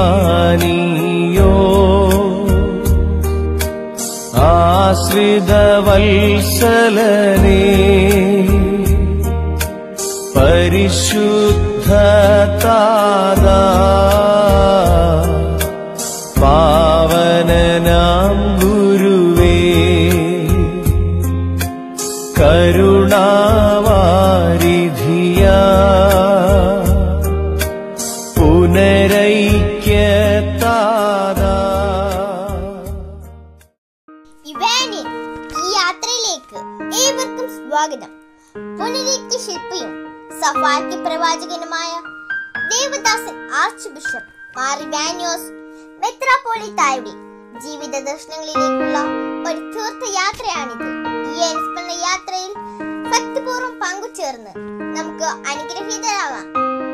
അഭിമാനിയോ ആശ്രിതവത്സലനേ പരിശുദ്ധ താതാ പാവനനാം ഗുരുവേ കരുണാവാരിധിയ പുനരൈക്യതാതാ ഇവാനിൽ ഈ യാത്രയിലേക്ക് ഏവർക്കും സ്വാഗതം പുനരേക്ക് ശില്പിയും സഫാക്കി പ്രവാചകനുമായ ദേവദാസൻ ആർച്ച് ബിഷപ്പ് മാർ ഇവാനിയോസ് മെത്രാപോളിത്തായുടെ ജീവിത ദർശനങ്ങളിലേക്കുള്ള ഒരു തീർത്ഥയാത്രയാണിത് ഈ അനുസ്മരണ യാത്രയിൽ ഭക്തിപൂർവ്വം പങ്കുചേർന്ന് നമുക്ക് അനുഗ്രഹീതരാകാം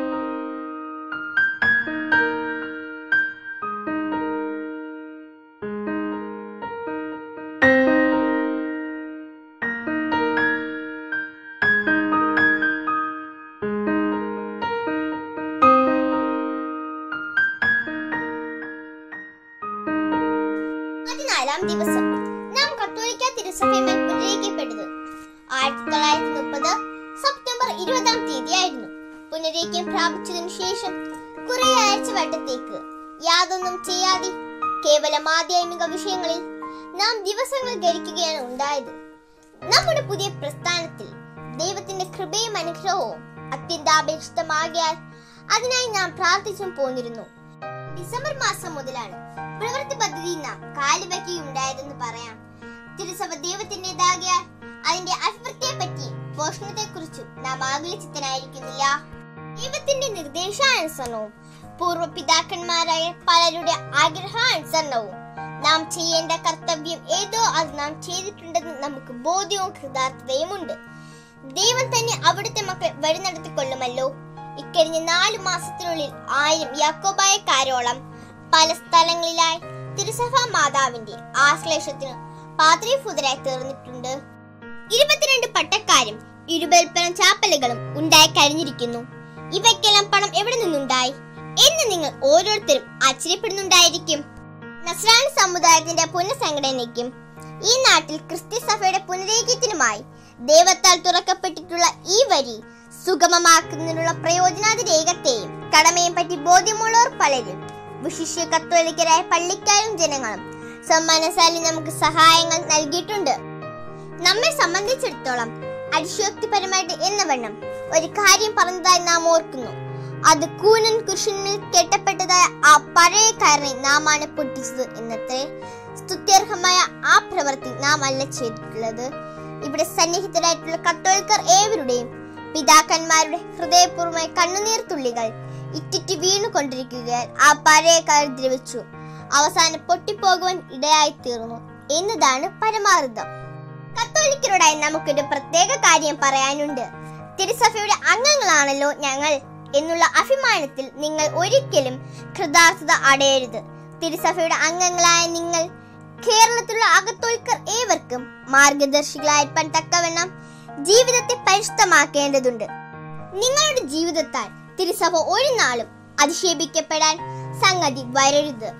പതിനാലാം ദിവസം നാം കത്തോലിക്ക തിരുസഭയുമായി പുനരേക്കപ്പെട്ടത് ആയിരത്തി തൊള്ളായിരത്തി മുപ്പത് സെപ്റ്റംബർ ഇരുപതാം തീയതിയായിരുന്നു പുനരേക്കം പ്രാപിച്ചതിനു ശേഷം കുറെ ആഴ്ച വട്ടത്തേക്ക് യാതൊന്നും ചെയ്യാതെ കേവലം ആധ്യാത്മിക വിഷയങ്ങളിൽ നാം ദിവസങ്ങൾ ഗണിക്കുകയാണ് ഉണ്ടായത് നമ്മുടെ പുതിയ പ്രസ്ഥാനത്തിൽ ദൈവത്തിന്റെ കൃപയും അനുഗ്രഹവും അത്യന്താപേക്ഷിതമാകിയാൽ അതിനായി നാം പ്രാർത്ഥിച്ചും പോന്നിരുന്നു ഡിസംബർ മാസം മുതലാണ് പ്രവൃത്തി പദ്ധതി നാം കാലുവയ്ക്കുകയുണ്ടായതെന്ന് പറയാം തിരുസഭ ദൈവത്തിൻ്റെതാകിയാൽ അതിന്റെ അഭിവൃദ്ധിയെ പറ്റി പോഷണത്തെ കുറിച്ചും നാം ആകുലചിത്തനായിരിക്കുന്നില്ല ദൈവത്തിന്റെ നിർദ്ദേശാനുസരണവും പൂർവ്വ പിതാക്കന്മാരായ പലരുടെ ആഗ്രഹാനുസരണവും നാം ചെയ്യേണ്ട കർത്തവ്യം ഏതോ അത് നാം ചെയ്തിട്ടുണ്ടെന്ന് നമുക്ക് ബോധ്യവും കൃതാർത്ഥതയുമുണ്ട് ദൈവം തന്നെ അവിടുത്തെ മക്കൾ വഴി നടത്തിക്കൊള്ളുമല്ലോ ഇക്കഴിഞ്ഞ നാലു മാസത്തിനുള്ളിൽ ആയിരം യാക്കോബായക്കാരോളം പല സ്ഥലങ്ങളിലായി തിരുസഭാ മാതാവിന്റെ ആശ്ലേഷത്തിന് പാത്രീഭൂതരായി തീർന്നിട്ടുണ്ട് ഇരുപത്തിരണ്ട് പട്ടക്കാരും ഇരുപൽപ്പനം ചാപ്പലുകളും ഉണ്ടായി കഴിഞ്ഞിരിക്കുന്നു ഇവയ്ക്കെല്ലാം പണം എവിടെ നിന്നുണ്ടായി എന്ന് നിങ്ങൾ ഓരോരുത്തരും ആശ്ചര്യപ്പെടുന്നുണ്ടായിരിക്കും നസ്രാണി സമുദായത്തിന്റെ പുനഃസംഘടനയ്ക്കും ഈ നാട്ടിൽ ക്രിസ്ത്യ സഭയുടെ പുനരേക്യത്തിനുമായി ദൈവത്താൽ തുറക്കപ്പെട്ടിട്ടുള്ള ഈ വരി സുഗമമാക്കുന്നതിനുള്ള പ്രയോജനാതി രേഖത്തെയും കടമയും പറ്റി ബോധ്യമുള്ളവർ പലരും വിശിഷ്യ കത്തോലിക്കരായ പള്ളിക്കാരും ജനങ്ങളും സമ്മാനശാലി നമുക്ക് സഹായങ്ങൾ നൽകിയിട്ടുണ്ട് നമ്മെ സംബന്ധിച്ചിടത്തോളം അതിശയോക്തിപരമായിട്ട് എന്ന വണ്ണം ഒരു കാര്യം പറഞ്ഞതായി നാം ഓർക്കുന്നു അത് കൂനൻ കുരിശിന്മേൽ കെട്ടപ്പെട്ടതായ ആ പഴയ കയറിനെ നാം ആണ് പൊട്ടിച്ചത് എന്നത്രേ സ്തുത്യർഹമായ ആ പ്രവൃത്തി നാം അല്ല ചെയ്തിട്ടുള്ളത് ഇവിടെ സന്നിഹിതരായിട്ടുള്ള കത്തോലിക്കർ ഏവരുടെയും പിതാക്കന്മാരുടെ ഹൃദയപൂർവ്വമായ കണ്ണുനീർ തുള്ളികൾ ഇറ്റിറ്റ് വീണുകൊണ്ടിരിക്കുകയാൽ ആ പഴയ കയർ ദ്രവിച്ചു അവസാനം പൊട്ടിപ്പോകുവാൻ ഇടയായി തീർന്നു എന്നതാണ് പരമാർത്ഥം കത്തോലിക്കരോടായി നമുക്കൊരു പ്രത്യേക കാര്യം പറയാനുണ്ട് തിരുസഭയുടെ അംഗങ്ങളാണല്ലോ ഞങ്ങൾ എന്നുള്ള അഭിമാനത്തിൽ നിങ്ങൾ ഒരിക്കലും കൃതാർത്ഥത അടയരുത് തിരുസഭയുടെ അംഗങ്ങളായ നിങ്ങൾ കേരളത്തിലുള്ള അകത്തോൽക്കർ ഏവർക്കും മാർഗദർശികളായിരിക്കാൻ തക്കവണ്ണം ജീവിതത്തെ പരിശുദ്ധമാക്കേണ്ടതുണ്ട് നിങ്ങളുടെ ജീവിതത്താൽ തിരുസഭ ഒരു നാളും അധിക്ഷേപിക്കപ്പെടാൻ സംഗതി വരരുത്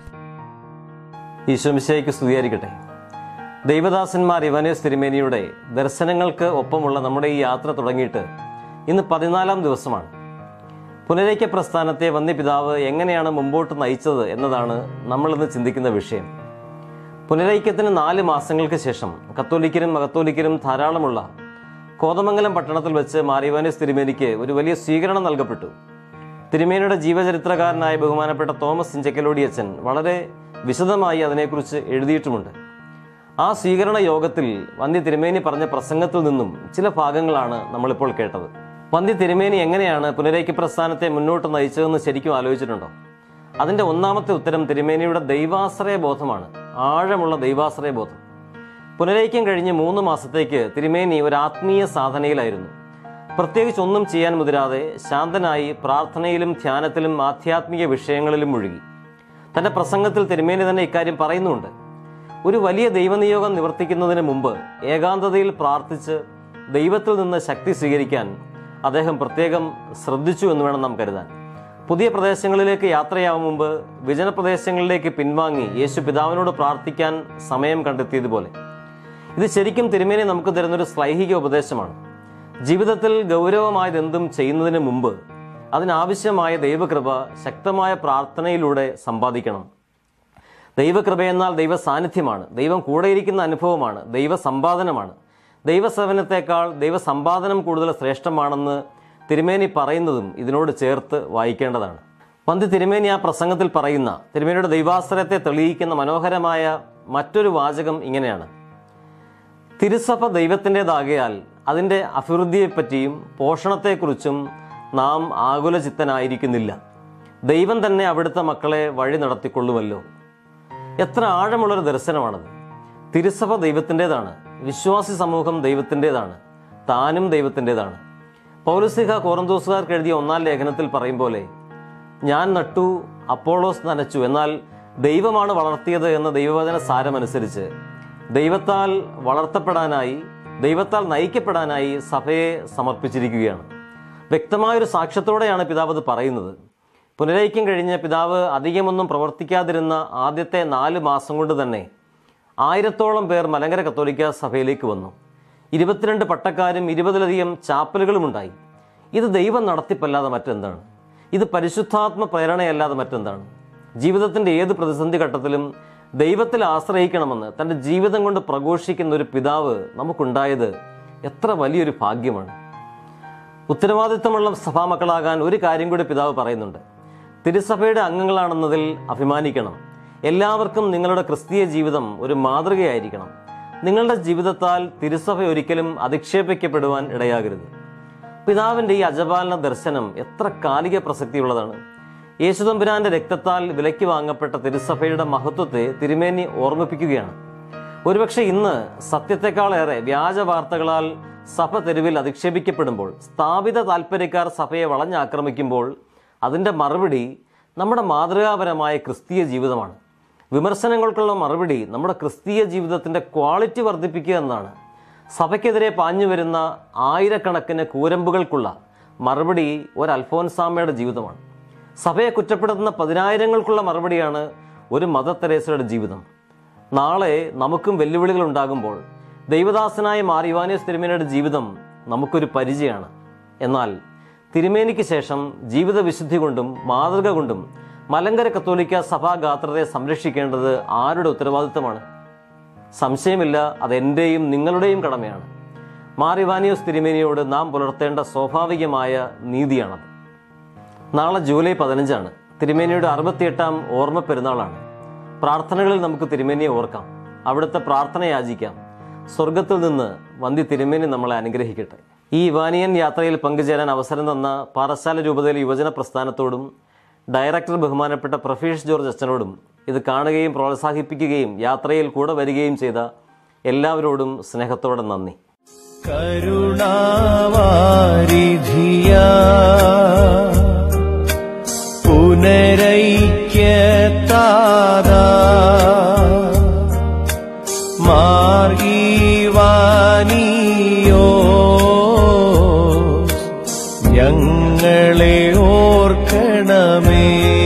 ഈശോമിശയ്ക്ക് സ്തുതിയായിരിക്കട്ടെ ദൈവദാസന്മാർ ഇവനേസ് തിരുമേനിയുടെ ദർശനങ്ങൾക്ക് ഒപ്പമുള്ള നമ്മുടെ ഈ യാത്ര തുടങ്ങിയിട്ട് ഇന്ന് പതിനാലാം ദിവസമാണ് പുനരേക്യ പ്രസ്ഥാനത്തെ വന്യപിതാവ് എങ്ങനെയാണ് മുമ്പോട്ട് നയിച്ചത് എന്നതാണ് നമ്മളിന്ന് ചിന്തിക്കുന്ന വിഷയം പുനരൈക്യത്തിന് നാല് മാസങ്ങൾക്ക് ശേഷം കത്തോലിക്കരും അകത്തോലിക്കരും ധാരാളമുള്ള കോതമംഗലം പട്ടണത്തിൽ വെച്ച് മാറിവാനേസ് തിരുമേനിക്ക് ഒരു വലിയ സ്വീകരണം നൽകപ്പെട്ടു തിരുമേനിയുടെ ജീവചരിത്രകാരനായ ബഹുമാനപ്പെട്ട തോമസ് ഇഞ്ചക്കലോടിയച്ചൻ വളരെ വിശദമായി അതിനെക്കുറിച്ച് എഴുതിയിട്ടുമുണ്ട് ആ സ്വീകരണ യോഗത്തിൽ വന്ധ്യ തിരുമേനി പറഞ്ഞ പ്രസംഗത്തിൽ നിന്നും ചില ഭാഗങ്ങളാണ് നമ്മളിപ്പോൾ കേട്ടത് വന്ധ്യ തിരുമേനി എങ്ങനെയാണ് പുനരേക്യ പ്രസ്ഥാനത്തെ മുന്നോട്ട് നയിച്ചതെന്ന് ശരിക്കും ആലോചിച്ചിട്ടുണ്ടോ അതിന്റെ ഒന്നാമത്തെ ഉത്തരം തിരുമേനിയുടെ ദൈവാശ്രയ ബോധമാണ് ആഴമുള്ള ദൈവാശ്രയ ബോധം പുനരൈക്യം കഴിഞ്ഞ് മൂന്ന് മാസത്തേക്ക് തിരുമേനി ഒരു ആത്മീയ സാധനയിലായിരുന്നു പ്രത്യേകിച്ച് ഒന്നും ചെയ്യാൻ മുതിരാതെ ശാന്തനായി പ്രാർത്ഥനയിലും ധ്യാനത്തിലും ആധ്യാത്മിക വിഷയങ്ങളിലും മുഴുകി തന്റെ പ്രസംഗത്തിൽ തിരുമേനി തന്നെ ഇക്കാര്യം പറയുന്നുണ്ട് ഒരു വലിയ ദൈവനിയോഗം നിവർത്തിക്കുന്നതിന് മുമ്പ് ഏകാന്തതയിൽ പ്രാർത്ഥിച്ച് ദൈവത്തിൽ നിന്ന് ശക്തി സ്വീകരിക്കാൻ അദ്ദേഹം പ്രത്യേകം ശ്രദ്ധിച്ചു എന്ന് വേണം നാം കരുതാൻ പുതിയ പ്രദേശങ്ങളിലേക്ക് യാത്രയാവും മുമ്പ് വിജനപ്രദേശങ്ങളിലേക്ക് പിൻവാങ്ങി യേശു പിതാവിനോട് പ്രാർത്ഥിക്കാൻ സമയം കണ്ടെത്തിയതുപോലെ ഇത് ശരിക്കും തിരുമേനി നമുക്ക് തരുന്നൊരു ശ്ലൈഹിക ഉപദേശമാണ് ജീവിതത്തിൽ ഗൗരവമായതെന്തും ചെയ്യുന്നതിന് മുമ്പ് അതിനാവശ്യമായ ദൈവകൃപ ശക്തമായ പ്രാർത്ഥനയിലൂടെ സമ്പാദിക്കണം ദൈവകൃപയെന്നാൽ ദൈവ സാന്നിധ്യമാണ് ദൈവം കൂടെയിരിക്കുന്ന അനുഭവമാണ് ദൈവ സമ്പാദനമാണ് ദൈവസേവനത്തെക്കാൾ ദൈവസമ്പാദനം കൂടുതൽ ശ്രേഷ്ഠമാണെന്ന് തിരുമേനി പറയുന്നതും ഇതിനോട് ചേർത്ത് വായിക്കേണ്ടതാണ് പന്തി തിരുമേനി ആ പ്രസംഗത്തിൽ പറയുന്ന തിരുമേനിയുടെ ദൈവാശ്രയത്തെ തെളിയിക്കുന്ന മനോഹരമായ മറ്റൊരു വാചകം ഇങ്ങനെയാണ് തിരുസഭ ദൈവത്തിൻ്റെതാകയാൽ അതിൻ്റെ അഭിവൃദ്ധിയെപ്പറ്റിയും പോഷണത്തെക്കുറിച്ചും നാം ആകുലചിത്തനായിരിക്കുന്നില്ല ദൈവം തന്നെ അവിടുത്തെ മക്കളെ വഴി നടത്തിക്കൊള്ളുമല്ലോ എത്ര ആഴമുള്ളൊരു ദർശനമാണത് തിരുസഭ ദൈവത്തിൻ്റെതാണ് വിശ്വാസി സമൂഹം ദൈവത്തിൻ്റെതാണ് താനും ദൈവത്തിൻ്റെതാണ് പൗരസിഹ കോറന്തോസുകാർക്ക് എഴുതിയ ഒന്നാം ലേഖനത്തിൽ പറയും പോലെ ഞാൻ നട്ടു അപ്പോളോസ് നനച്ചു എന്നാൽ ദൈവമാണ് വളർത്തിയത് എന്ന ദൈവവചന സാരമനുസരിച്ച് ദൈവത്താൽ വളർത്തപ്പെടാനായി ദൈവത്താൽ നയിക്കപ്പെടാനായി സഭയെ സമർപ്പിച്ചിരിക്കുകയാണ് വ്യക്തമായൊരു സാക്ഷ്യത്തോടെയാണ് പിതാവ് അത് പറയുന്നത് പുനരൈക്യം കഴിഞ്ഞ് പിതാവ് അധികമൊന്നും പ്രവർത്തിക്കാതിരുന്ന ആദ്യത്തെ നാല് മാസം കൊണ്ട് തന്നെ ആയിരത്തോളം പേർ മലങ്കര കത്തോലിക്ക സഭയിലേക്ക് വന്നു ഇരുപത്തിരണ്ട് പട്ടക്കാരും ഇരുപതിലധികം ചാപ്പലുകളും ഉണ്ടായി ഇത് ദൈവം നടത്തിപ്പല്ലാതെ മറ്റെന്താണ് ഇത് പരിശുദ്ധാത്മ പ്രേരണയല്ലാതെ മറ്റെന്താണ് ജീവിതത്തിൻ്റെ ഏത് പ്രതിസന്ധി ഘട്ടത്തിലും ദൈവത്തിൽ ആശ്രയിക്കണമെന്ന് തൻ്റെ ജീവിതം കൊണ്ട് പ്രഘോഷിക്കുന്ന ഒരു പിതാവ് നമുക്കുണ്ടായത് എത്ര വലിയൊരു ഭാഗ്യമാണ് ഉത്തരവാദിത്തമുള്ള സഭാമക്കളാകാൻ ഒരു കാര്യം കൂടി പിതാവ് പറയുന്നുണ്ട് തിരുസഭയുടെ അംഗങ്ങളാണെന്നതിൽ അഭിമാനിക്കണം എല്ലാവർക്കും നിങ്ങളുടെ ക്രിസ്തീയ ജീവിതം ഒരു മാതൃകയായിരിക്കണം നിങ്ങളുടെ ജീവിതത്താൽ തിരുസഭ ഒരിക്കലും അധിക്ഷേപിക്കപ്പെടുവാൻ ഇടയാകരുത് പിതാവിൻ്റെ ഈ അജപാലന ദർശനം എത്ര കാലിക പ്രസക്തിയുള്ളതാണ് യേശുദമ്പുരാന്റെ രക്തത്താൽ വിലയ്ക്ക് വാങ്ങപ്പെട്ട തിരുസഭയുടെ മഹത്വത്തെ തിരുമേനി ഓർമ്മിപ്പിക്കുകയാണ് ഒരുപക്ഷെ ഇന്ന് സത്യത്തെക്കാളേറെ വ്യാജ വാർത്തകളാൽ സഭ തെരുവിൽ അധിക്ഷേപിക്കപ്പെടുമ്പോൾ സ്ഥാപിത താല്പര്യക്കാർ സഭയെ വളഞ്ഞാക്രമിക്കുമ്പോൾ അതിൻ്റെ മറുപടി നമ്മുടെ മാതൃകാപരമായ ക്രിസ്തീയ ജീവിതമാണ് വിമർശനങ്ങൾക്കുള്ള മറുപടി നമ്മുടെ ക്രിസ്തീയ ജീവിതത്തിൻ്റെ ക്വാളിറ്റി വർദ്ധിപ്പിക്കുക എന്നതാണ് സഭയ്ക്കെതിരെ പാഞ്ഞു വരുന്ന ആയിരക്കണക്കിന് കൂരമ്പുകൾക്കുള്ള മറുപടി ഒരു അൽഫോൻസാമയുടെ ജീവിതമാണ് സഭയെ കുറ്റപ്പെടുത്തുന്ന പതിനായിരങ്ങൾക്കുള്ള മറുപടിയാണ് ഒരു മദർ തെരേസയുടെ ജീവിതം നാളെ നമുക്കും വെല്ലുവിളികൾ ഉണ്ടാകുമ്പോൾ ദൈവദാസനായ മാറിവാനിയസ് തിരുമേനിയുടെ ജീവിതം നമുക്കൊരു പരിചയമാണ് എന്നാൽ തിരുമേനിക്ക് ശേഷം ജീവിത വിശുദ്ധി കൊണ്ടും മാതൃക കൊണ്ടും മലങ്കര കത്തോലിക്ക സഭാഗാത്രത്തെ സംരക്ഷിക്കേണ്ടത് ആരുടെ ഉത്തരവാദിത്തമാണ് സംശയമില്ല അത് എൻ്റെയും നിങ്ങളുടെയും കടമയാണ് മാറിവാനിയോസ് തിരുമേനിയോട് നാം പുലർത്തേണ്ട സ്വാഭാവികമായ നീതിയാണത് നാളെ ജൂലൈ പതിനഞ്ചാണ് തിരുമേനിയുടെ അറുപത്തിയെട്ടാം ഓർമ്മ പെരുന്നാളാണ് പ്രാർത്ഥനകളിൽ നമുക്ക് തിരുമേനിയെ ഓർക്കാം അവിടുത്തെ പ്രാർത്ഥന യാചിക്കാം സ്വർഗത്തിൽ നിന്ന് വന്തി തിരുമേനി നമ്മളെ അനുഗ്രഹിക്കട്ടെ ഈ ഇവാനിയൻ യാത്രയിൽ പങ്കുചേരാൻ അവസരം തന്ന പാറശാല രൂപതയിലെ യുവജന പ്രസ്ഥാനത്തോടും ഡയറക്ടർ ബഹുമാനപ്പെട്ട പ്രഫീഷ് ജോർജ് അച്ഛനോടും ഇത് കാണുകയും പ്രോത്സാഹിപ്പിക്കുകയും യാത്രയിൽ കൂടെ വരികയും ചെയ്ത എല്ലാവരോടും സ്നേഹത്തോടെ നന്ദി കരുണാവാരിധിയ പുനരൈക്യത്താത മാർഗീവാനിയോ ഞങ്ങളെ ഓർക്കണമേ